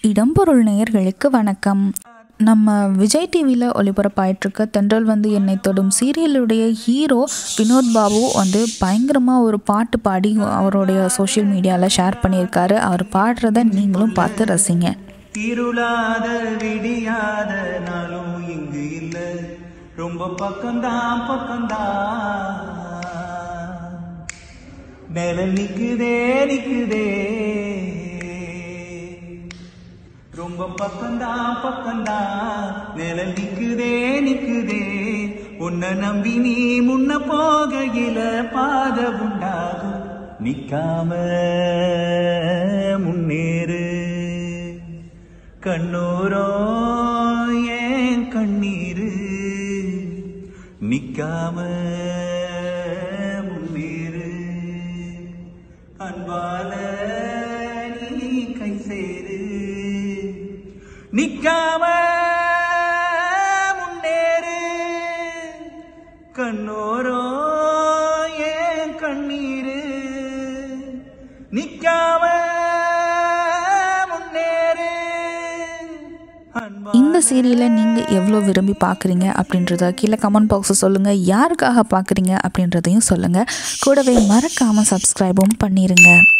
இடம்பொருள் நேயர்களுக்கு வணக்கம் நம்ம விஜய் டிவியில் ஒளிபரப்பாயிட்டிருக்க தென்றல் வந்து என்னை தொடும் சீரியலுடைய ஹீரோ வினோத் பாபு வந்து பயங்கரமாக ஒரு பாட்டு பாடி அவருடைய சோஷியல் மீடியாவில் ஷேர் பண்ணியிருக்காரு அவர் பாடுறத நீங்களும் பார்த்து ரசிங்க இருளாத விடியாத நாளும் இங்கு இல்ல ரொம்ப பக்கம்தான் பக்கம்தான் நிழல் நிக்குதே நிக்குதே ரொம்ப பக்கம்தான் பக்கம்தான் நிழல் நிக்குதே நிக்குதே உன்னை நம்பி நீ முன்ன போகையில பாத உண்டாகும் நிக்காம முன்னேறு கண்ணூரோ ஏன் கண்ணீரு நிக்காம முன்னேறு அன்பால நீ கை சேரு நிக்காம முன்னேறு கண்ணோரோ ஏன் கண்ணீரு நிக்காம முன்னேறு அன்பா இந்த சீரியலை நீங்கள் எவ்வளோ விரும்பி பார்க்குறீங்க அப்படின்றத கீழே கமெண்ட் பாக்ஸில் சொல்லுங்கள் யாருக்காக பார்க்குறீங்க அப்படின்றதையும் சொல்லுங்கள் கூடவே மறக்காமல் சப்ஸ்கிரைபும் பண்ணிடுங்க